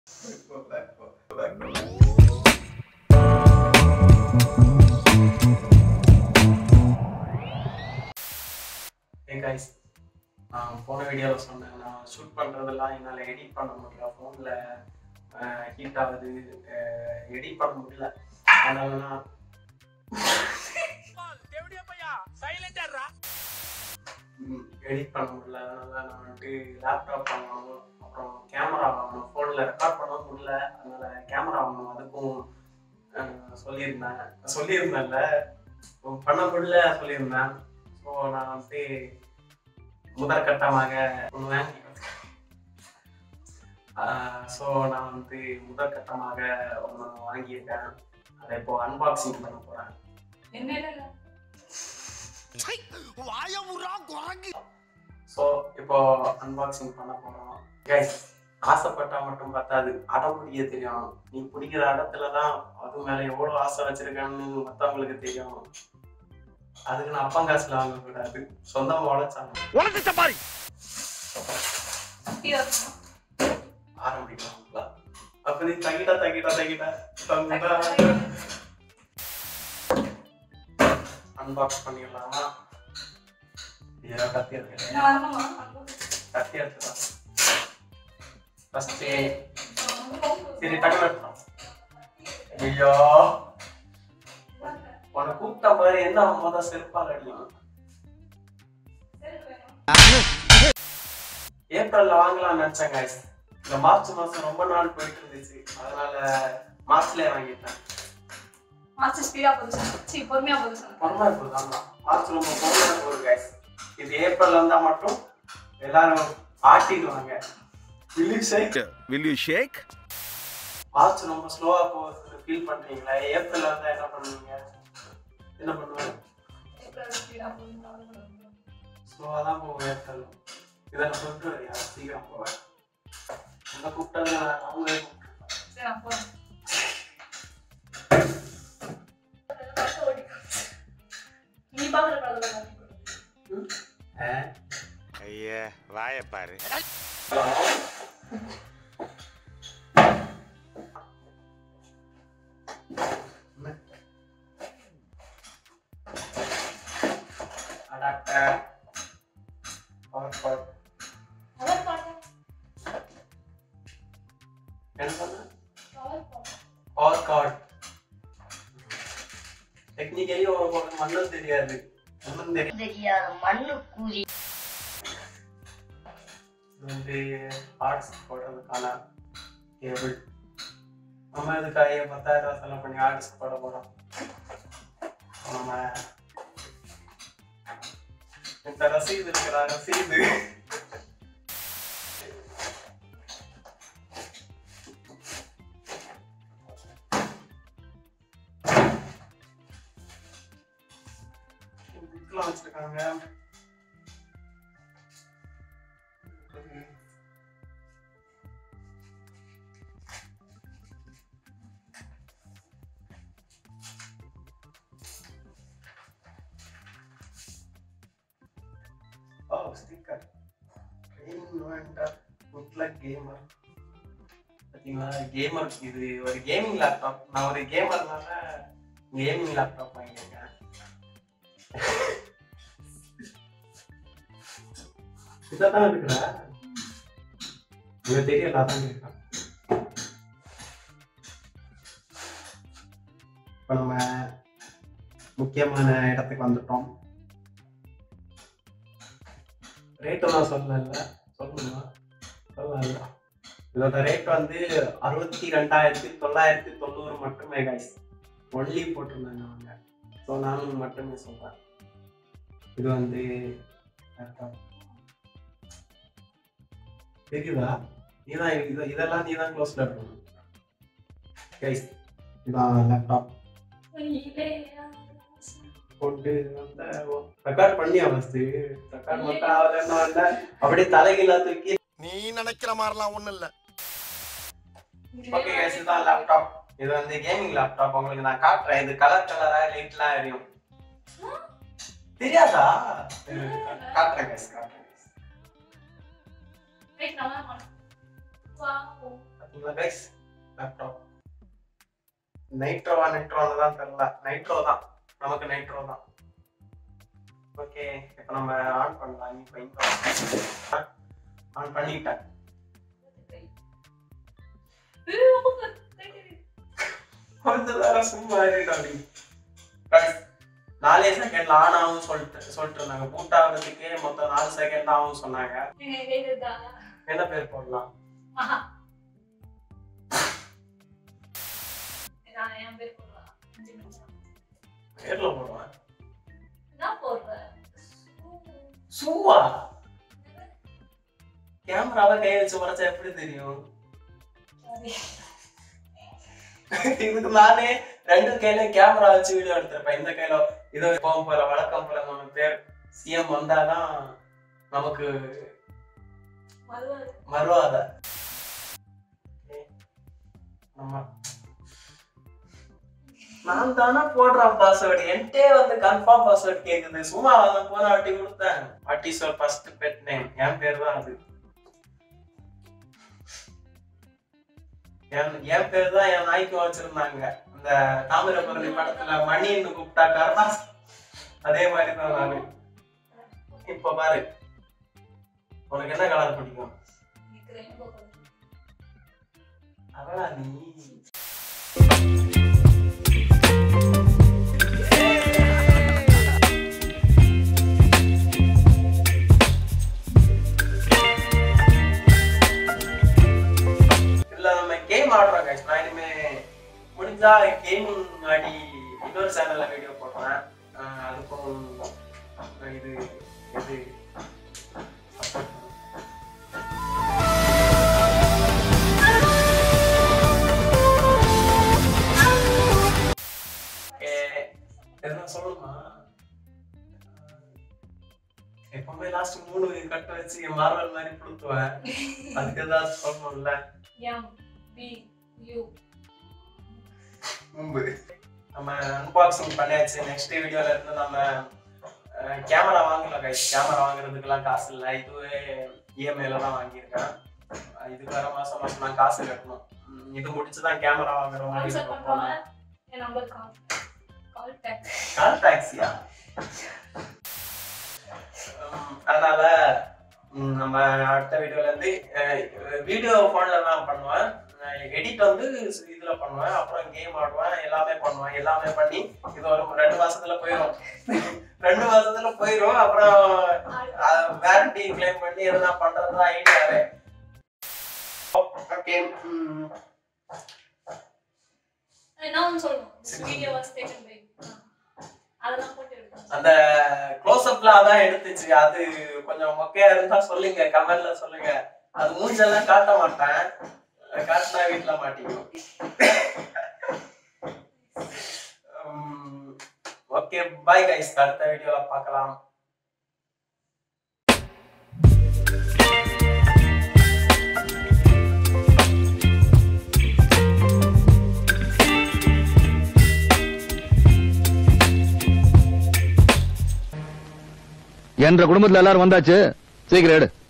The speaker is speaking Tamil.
Hey guys, நான் போன வீடியோவில் சொன்னேன் நான் ஷூட் பண்ணுறதெல்லாம் என்னால் எடிட் பண்ண முடியல ஃபோனில் ஹீட் ஆகுது எடிட் பண்ண முடியல அதனால நான் எடிட் பண்ண முடியல அதனால நான் வந்துட்டு லேப்டாப் வாங்கணும் அப்புறம் கேமரா வாங்கணும் ஃபோனில் ரெக்கார்ட் பண்ண முடியல அதனால கேமரா வாங்கணும் அதுக்கும் அஹ், சொல்லியிருந்தேன் சொல்லியிருந்தேன்ல பண்ண முடியல சொல்லியிருந்தேன் ஸோ நான் வந்துட்டு முதற்கட்டமாக ஒன்று வாங்கி ஸோ நான் வந்து முதற்கட்டமாக ஒன்று வாங்கியிருக்கேன் அதை இப்போ அன்பாக்சிங் பண்ண போகிறேன் என்ன ஸோ இப்போ அன்பாக்சிங் பண்ண போகிறோம் கைஸ் ஆசைப்பட்டா மட்டும் பத்தாது அடம் பிடிக்க தெரியும் நீ பிடிக்கிற இடத்துல தான் அது மேலே எவ்வளோ ஆசை வச்சிருக்கேன்னு மற்றவங்களுக்கு தெரியும் அதுக்கு நான் அப்பா காசுல வாங்கக்கூடாது சொந்தமாக உழைச்சாங்க ஆரம்பிக்கலாங்களா அப்படி தகிட்டா தகிட்டா தகிட்டா தந்தா அன்பாக்ஸ் பண்ணிடலாமா ஏதோ கத்தி எடுக்கிறேன் கத்தி எடுத்துக்கலாம் ஃபஸ்ட்டு சரி டக்குனு எடுத்துக்கலாம் ஐயோ உன்னை கூப்பிட்ட மாதிரி என்ன மொதல் செருப்பால் அடியும் ஏப்ரல்ல வாங்கலாம்னு நினைச்சேன் guys. இந்த மார்ச் மாசம் ரொம்ப நாள் போயிட்டு இருந்துச்சு அதனால மார்ச்லயே வாங்கிட்டேன் மாஸ்டர் ஸ்பீடா போகுது சீ பொறுமையா போகுது சொன்னேன் பொறுமையா போகுது ஆமா மார்ச் ரொம்ப பொறுமையா போகுது guys. இது ஏப்ரல் வந்தா மட்டும் எல்லாரும் ஆட்டிடுவாங்க Will shake? Will you shake? March ரொம்ப ஸ்லோவா போகுது ஃபீல் பண்றீங்களா ஏப்ரல் வந்தா என்ன பண்ணுவீங்க என்ன பண்ணுவேன் ஏப்ரல் ஸ்பீடா போகுது ஸ்லோவா தான் போகும் ஏப்ரல் இதெல்லாம் சொல்லிட்டு வரியா சீக்கிரம் போவேன் உங்களை கூப்பிட்டது அவங்களே கூப்பிட்டு சரி நான் போறேன் நீ பாக்குற படத்துல ஆ ஐயா வாய பாரு அடாப்டர் பவர் கார்டு அவர் பாட்டு என்ன சொன்ன அவர் பாட்டு பவர் கார்டு டெக்னிக்கலி உங்களுக்கு மண்ணும் தெரியாது ஒன்றும் தெரியாது தெரியாத மண்ணு கூறி இது வந்து ஆர்ட்ஸ் போடுறதுக்கான கேபிள் நம்ம இதுக்காக பத்தாயிரம் ரூபாய் செலவு பண்ணி ஆர்ட்ஸ் போட போகிறோம் நம்ம இந்த ரசீது இருக்கிற ரசீது புக்லாம் வச்சிருக்காங்க Oh, sticker. Training Noventa, Bootleg Gamer. பார்த்தீங்களா கேமர் இது ஒரு கேமிங் லேப்டாப் நான் ஒரு கேமர்னால கேமிங் லேப்டாப் வாங்கியிருக்கேன் இதான் இருக்கிற உங்களுக்கு தெரியல அதான் இருக்கேன் இப்போ நம்ம முக்கியமான இடத்துக்கு வந்துட்டோம் ரேட்டெல்லாம் சொல்லல சொல்லணுமா சொல்லல இதோட ரேட் வந்து அறுபத்தி ரெண்டாயிரத்தி தொள்ளாயிரத்தி தொண்ணூறு மட்டுமே கைஸ் ஒன்லி போட்டிருந்தாங்க அவங்க ஸோ நானும் மட்டுமே சொல்கிறேன் இது வந்து laptop. தெரியுதா நீதான் இது இதெல்லாம் நீ தான் க்ளோஸ்ல இருக்கணும் கைஸ் இதான் லேப்டாப் போட்டு வந்து ரெக்கார்ட் பண்ணியா ஃபர்ஸ்ட் ரெக்கார்ட் மட்டும் ஆகலன்னா வந்து அப்படியே தலைகீழா தூக்கி நீ நினைக்கிற மாதிரிலாம் ஒண்ணும் இல்ல ஓகே கைஸ் இதுதான் லேப்டாப் இது வந்து கேமிங் லேப்டாப் உங்களுக்கு நான் காட்டுறேன் இது கலர் கலரா லைட்லாம் எரியும் தெரியாதா இரு, காட்டுறேன் கைஸ் காட்டுறேன் guys. வெயிட் நான் பண்ணேன் வாவ் பார்த்தீங்களா கைஸ் லேப்டாப் நைட்ரோவா நைட்ரோன்னு தான் தெரியல நைட்ரோ தான் நமக்கு நைட்ரோ தான் ஓகே இப்போ நம்ம ஆன் பண்ணலாம் நீ இப்போ ஆன் பண்ணிட்டேன் கொஞ்ச நேரம் சும்மா இருடாடி Guys, நாலே செகண்ட்ல ஆன் ஆகும் சொல்லிட்டு சொல்லிட்டு இருந்தாங்க பூட் ஆகுறதுக்கே மொத்தம் நாலு செகண்ட் ஆகும் சொன்னாங்க என்ன பேர் போடலாம் நான் என் பேர் போடுறேன் அஞ்சு நிமிஷம் பேர்ல போடுவேன் என்ன போடுறேன் சூவா கேமராவை கை வச்சு உடச்சா எப்படி தெரியும் இதுக்கு நானே ரெண்டு கையில கேமரா வச்சு வீடியோ எடுத்திருப்பேன் இந்த கையில இது போகும் போல வழக்கம் போல நம்ம பேர் சிஎம் வந்தாதான் நமக்கு மறுவாது மறுவாத ஆமா நான் தானே போடுறேன் பாஸ்வேர்டு என்கிட்டே வந்து கன்ஃபார்ம் பாஸ்வேர்டு கேக்குது சும்மா வந்து போன வாட்டி கொடுத்தேன் what is your first pet name என் பேர் தான் அது என் என் பேர் தான் என் நாய்க்கு வச்சிருந்தாங்க இந்த தாமிரபரணி படத்துல மணின்னு கூப்பிட்டா கருணாஸ் அதே மாதிரி தான் நானு இப்ப பாரு உனக்கு என்ன கலர் பிடிக்கும் எனக்கு ரெயின்போ கலர் அவளா நீ இதுல நம்ம கேம் ஆடுறோம் guys. நான் இனிமே முடிஞ்சா கேமிங் ஆடி இன்னொரு சேனல்ல வீடியோ போடுறேன் அஹ் அதுக்கும் அஹ் இது இது support பண்ணுங்க. ஏ- எதுனா சொல்லணுமா எப்பவுமே லாஸ்ட் மூணு கட்ட வச்சு மார்வல் மாதிரி புடுத்துவேன் அதுக்கு ஏதாவது சொல்லணும்ல எம் பி யூ முன்பு நம்ம அன்பாக்சிங் பண்ணியாச்சு நெக்ஸ்ட் வீடியோல இருந்து நம்ம கேமரா வாங்கல கைஸ் கேமரா வாங்குறதுக்கெல்லாம் காசு இல்லை இதுவே இஎம்ஐல தான் வாங்கியிருக்கேன் அஹ் இதுக்கு வர மாசம் மாசம் நான் காசு கட்டணும் உம் இது முடிச்சு தான் கேமரா வாங்குற மாதிரி ஆன்சர் இருக்கும் பண்றவங்க என் நம்பர் கால் கால் டேக் கால் டாக்ஸியா அதனால ம், நம்ம அடுத்த வீடியோல இருந்து வீடியோ போன்ல தான் பண்ணுவேன் எடிட் வந்து இதுல பண்ணுவேன் அப்புறம் கேம் ஆடுவேன் எல்லாமே பண்ணுவேன் எல்லாமே பண்ணி இது ஒரு ரெண்டு மாசத்துல போயிடும் ரெண்டு மாசத்துல போயிடும் அப்புறம் வேரண்டி கிளைம் பண்ணி எதுனா பண்றது ஐடியாவே ஓகே என்ன ஒன்று சொல்லணும் this video was taken by அதெல்லாம் போட்டு எடுக்கணும் அந்த க்ளோஸ் அப்ல அதான் எடுத்துச்சு அது கொஞ்சம் மொக்கையா இருந்தா சொல்லுங்க கமெண்ட்ல சொல்லுங்க அது மூஞ்செல்லாம் காட்ட மாட்டேன் காட்டினா வீட்டுல மாட்டிக்கும் ஓகே பாய் கைஸ் அடுத்த வீடியோல பார்க்கலாம் என்ற குடும்பத்துல எல்லாரும் வந்தாச்சு சீக்கிரம் எடு